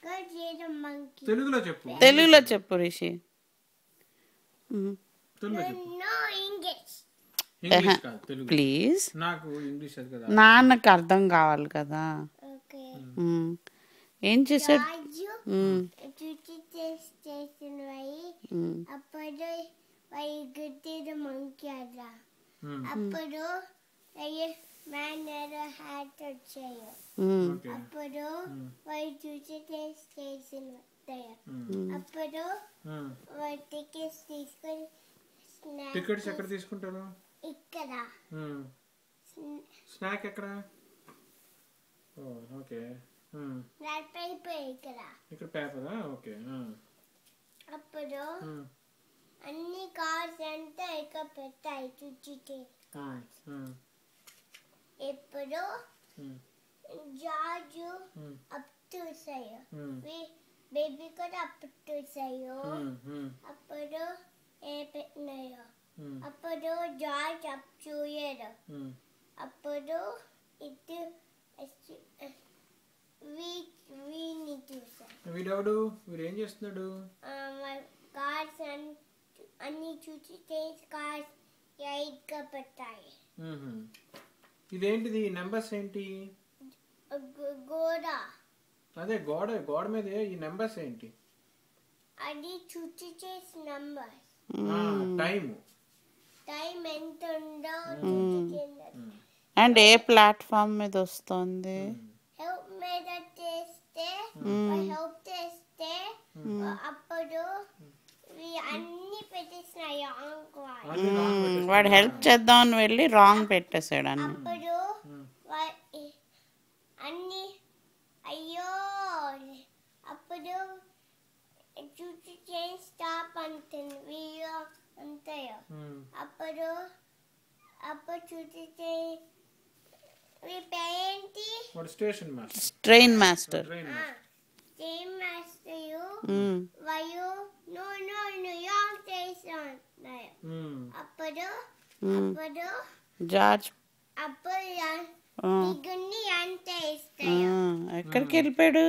Go see the monkey. తెలుగులో చెప్పు తెలుగులో చెప్పు రిషి మ్మ్. తెలుగులో చెప్పు No English. ఇంగ్లీష్ కాదు తెలుగు ప్లీజ్ నాకు ఇంగ్లీష్ అది కదా నాన్నకు అర్థం కావాలి కదా Okay. మ్మ్. ఏం చేశాడు రాజు మ్మ్. చూచి స్టేషన్ పోయి మ్మ్. అప్పుడు వాయి గుద్దిన మంకీ అలా మ్మ్. అప్పుడు మేనర్ హ్యాట్ వచ్చాయి మ్మ్. ఓకే అప్పుడు వాయి చూసి స్టేషన్ వస్తాయి మ్మ్. అప్పుడు మ్మ్. వాయి టికెట్స్ తీసుకొని స్నాక్ టికెట్స్ ఎక్కడ తీసుకుంటారు ఇక్కడ మ్మ్. స్న- స్నాక్ ఎక్కడ ఓ ఓకే మ్మ్. స్నాక్ పేపర్ ఇక్కడ ఇక్కడ పేపరా ఓకే ఆ. అప్పుడు మ్మ్. అన్ని కార్స్ అంతా ఇక్కడ పెట్టాయి చూచి ఆ. మ్మ్. ఇప్పుడు మ్మ్. జాజు మ్మ్. అప్ చూసాయి మ్మ్. బేబీ కూడా అప్ చూసాయో మ్మ్. మ్మ్. అప్పుడు ఏ పెట్టినాయో మ్మ్. అప్పుడు జార్జ్ అప్ చూయరు మ్మ్. అప్పుడు ఇటు వీని చూసారు వీడెవడు వీడు ఏం చేస్తున్నాడు కార్స్ అన్ని చూసి చేసి కార్స్ ఎయిట్గా పెట్టాయి మ్మ్. ఇదేంటిది నెంబర్స్ ఏంటి గో- గోడ అదే గోడ గోడ మీద ఈ నెంబర్స్ ఏంటి అది చూసి చేసి నంబర్ టైం టైం ఎంత ఉందో చూసి చేయాలి. అండ్ ఏ ప్లాట్ఫామ్ మీద వస్తుంది హెల్ప్ మీద చేస్తే హెల్ప్ చేస్తే అప్పుడు ఇవి అన్ని పెట్టేసినాయి ఆంకువాయి మ్మ్. వాడు హెల్ప్ చేద్దామని వెళ్ళి రాంగ్ పెట్టేశాడు అన్ని అప్పుడు వా- ఈ- అన్ని అయ్యో అప్పుడు చూసి చేసి స్టాప్ అంటుంది వీడియో అంతయో అప్పుడు అప్పుడు చూసి చేయి మీ పేరేంటి వాడు station master train master train same master మ్మ్. వయు నో నో నో యామ్ చేస్తున్నాయి అప్పుడు అప్పుడు జార్జ్ అప్పుడు ఆ, ఇగున్ని ఎంత ఆ, ఇస్తాయి ఎక్కడికి వెళ్ళిపోయాడు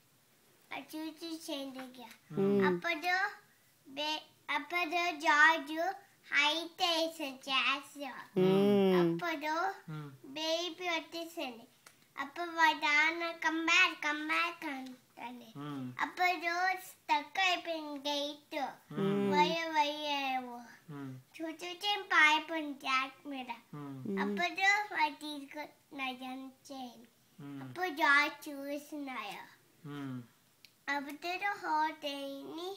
చూసి చేయండి అప్పుడు బే- అప్పుడు జార్జు హైట్ వేసి చేస్తారు మ్మ్. అప్పుడు బేబీ వచ్చేసింది అప్పుడు వాళ్ళ నాన్న కంబ్యాక్ కంబ్యాక్ అంటుంది అప్పుడు స్టక్ అయిపోయింది గేట్ వయ వయ్యావు చూచూచే పాయిపోయింది జాక్ మీద అప్పుడు వాళ్ళు తీసుకున్నాయి అంతే అప్పుడు జార్జ్ చూసినాయి అప్పుడు హాట్ అయింది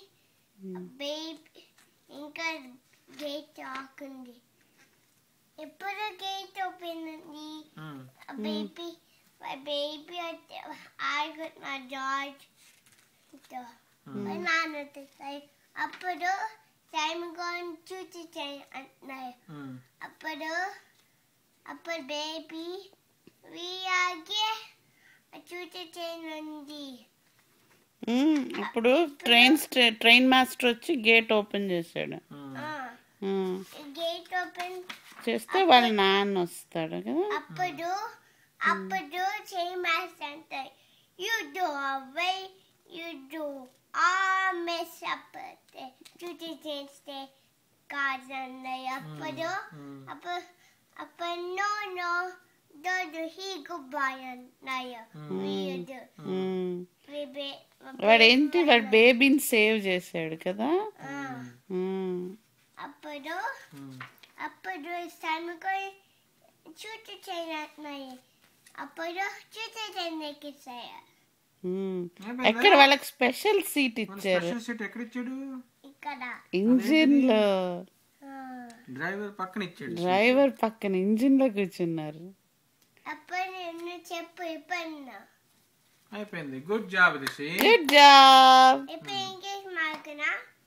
బేబీ ఇంకా గేట్ ఆకుంది ఎప్పుడు గేట్ ఓపెన్ ఉంది బేబీ బేబీ అయితే ఆడుకుంటున్నా జార్జ్ నాన్న అప్పుడు టైం going చూసి చేయి అంటున్నారు అప్పుడు అప్పుడు బేబీ వీఆగే చూసి చేయనుంది మ్మ్. ఇప్పుడు ట్రైన్ స్టే- ట్రైన్ మాస్టర్ వచ్చి గేట్ ఓపెన్ చేశాడు మ్మ్. గేట్ ఓపెన్ చేస్తే వాళ్ళ నాన్న వస్తాడు కదా అప్పుడు అప్పుడు చేయి మ్యాచ్ అంటే you do away you do a mess up చూసి చేస్తే కార్డ్స్ అన్నాయి అప్పుడు అప్పుడు అప్పుడు నో నో డోడు హీ గుడ్ బాయ్ అన్నాయి వీడు మ్మ్. వాడు ఏంటి వాడు బేబీని సేవ్ చేశాడు కదా మ్మ్. అప్పుడు అప్పుడు సన్నుకొని చూసి చేయనాయి అప్పుడు చూసి చేయడానికి మ్మ్. ఎక్కడ వాళ్ళకి స్పెషల్ సీట్ ఇచ్చారు స్పెషల్ సీట్ ఎక్కడ ఇచ్చాడు ఇక్కడ ఇంజిన్ లో ఆ. డ్రైవర్ పక్కన ఇచ్చాడు డ్రైవర్ పక్కన ఇంజిన్ లో కూర్చున్నారు అప్పుడు నేను చెప్పు ఇప్పుడు అయిపోయింది good job Rishi good job ఇప్పుడు ఇంగ్లీష్ మార్కునా